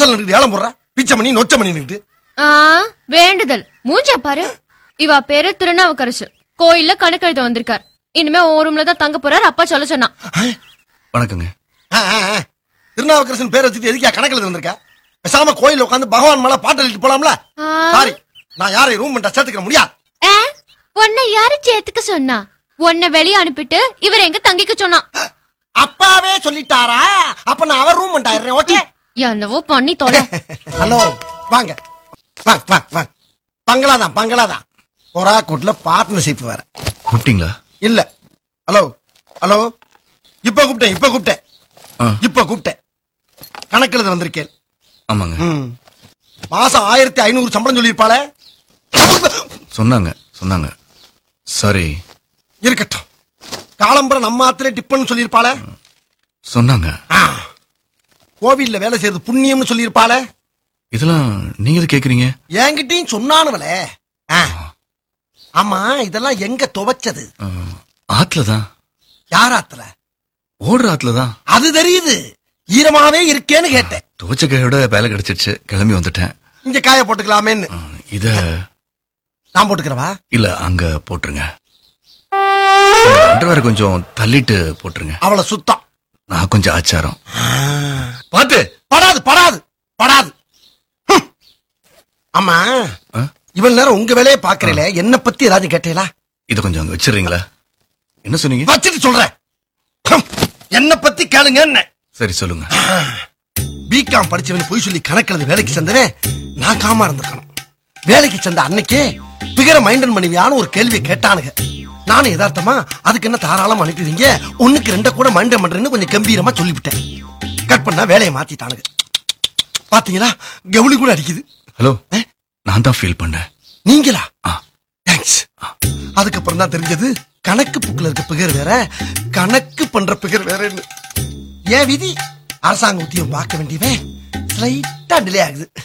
வாசல் நின்று ஏலம் போடுற பிச்சை பண்ணி நொச்ச பண்ணி நின்று ஆ, வேண்டுதல் மூஞ்ச பாரு இவ பேரு திருநாவுக்கரசு கோயில்ல கணக்கு எழுத வந்திருக்கார் இனிமே உன் ரூம்ல தான் தங்க போறார் அப்பா சொல்ல சொன்னான் வணக்கங்க திருநாவுக்கரசன் பேர் வச்சுட்டு எதுக்கா கணக்கில் வந்திருக்க பேசாம கோயில்ல உட்காந்து பகவான் மேல பாட்டு எழுதிட்டு போலாம்ல ஆ. சாரி நான் யாரையும் ரூம் பண்ண சேர்த்துக்க முடியாது ஆ, உன்னை யாரு சேர்த்துக்க சொன்னா உன்னை வெளிய அனுப்பிட்டு இவர் எங்க தங்கிக்க சொன்னான் அப்பாவே சொல்லிட்டாரா அப்ப நான் அவர் ரூம் பண்ணிட்டாரு ஓகே என்னவோ பண்ணி தொலை ஹலோ வாங்க வாங்க வாங்க வாங்க பங்களாதான் பங்களாதான் பொறா கூட்டுல பார்ட்னர்ஷிப் வேற கூப்பிட்டீங்களா இல்ல ஹலோ ஹலோ இப்ப கூப்பிட்டேன் இப்ப கூப்பிட்டேன் ஆ. இப்ப கூப்பிட்டேன் கணக்கில் வந்திருக்கேன் ஆமாங்க ம். மாசம் ஆயிரத்தி ஐநூறு சம்பளம் சொல்லியிருப்பாளே சொன்னாங்க சொன்னாங்க சாரி இருக்கட்டும் காலம்பரம் நம்ம ஆத்திர டிப்பன் சொல்லியிருப்பாளே சொன்னாங்க ஆ. கோவில்ல வேலை செய்யறது புண்ணியம்னு சொல்லியிருப்பாளே இதெல்லாம் நீங்க எது கேக்குறீங்க என்கிட்டயும் சொன்னானுவலே ஆ. ஆமா இதெல்லாம் எங்க துவைச்சது ஆ, ஆத்துல தான் யார் ஆத்துல ஓடுற ஆத்துல தான் அது தெரியுது ஈரமாவே இருக்கேன்னு கேட்டேன் துவச்ச கையோட வேலை கிடைச்சிருச்சு கிளம்பி வந்துட்டேன் இங்க காய போட்டுக்கலாமேன்னு ஆ, இத நான் போட்டுக்கிறவா இல்ல அங்க போட்டுருங்க அண்டர்வேர் கொஞ்சம் தள்ளிட்டு போட்டுருங்க அவளை சுத்தம் நான் கொஞ்சம் ஆச்சாரம் பாத்து படாது படாது படாது ஹம். ஆமா ஆ, இவ்வளவு நேரம் உங்க வேலையை பாக்குறீல என்ன பத்தி ஏதாவது கேட்டீங்களா இத கொஞ்சம் அங்க வச்சிடுறீங்களா என்ன சொன்னீங்க வச்சுட்டு சொல்றேன் ஹம். என்ன பத்தி கேளுங்க என்ன சரி சொல்லுங்க பிகாம் படிச்சவன் போய் சொல்லி கணக்கில் வேலைக்கு சேர்ந்தவன் நான் காமா இருந்திருக்கணும் வேலைக்கு சேர்ந்த அன்னைக்கே பிகர மைண்டன் மனைவியான ஒரு கேள்வியை கேட்டானுங்க நானும் யதார்த்தமா அதுக்கு என்ன தாராளமா அனுப்பிடுவீங்க ஒண்ணுக்கு ரெண்ட கூட மைண்டன் பண்றேன்னு கொஞ்சம் கம்பீரமா சொல்லிவிட்டேன் கட் பண்ணா வேலையை மாத்திட்டானுங்க பாத்தீங்களா கவுளி கூட அடிக்குது ஹலோ நான் தான் ஃபீல் பண்ணேன் நீங்களா ஆ, தேங்க்ஸ் அதுக்கப்புறம் தான் தெரிஞ்சது கணக்கு புக்கில் இருக்க பிகர் வேற கணக்கு பண்ற பிகர் வேறன்னு ஏன் விதி அரசாங்க உத்தியம் பார்க்க வேண்டியவன் ஸ்லைட்டா டிலே ஆகுது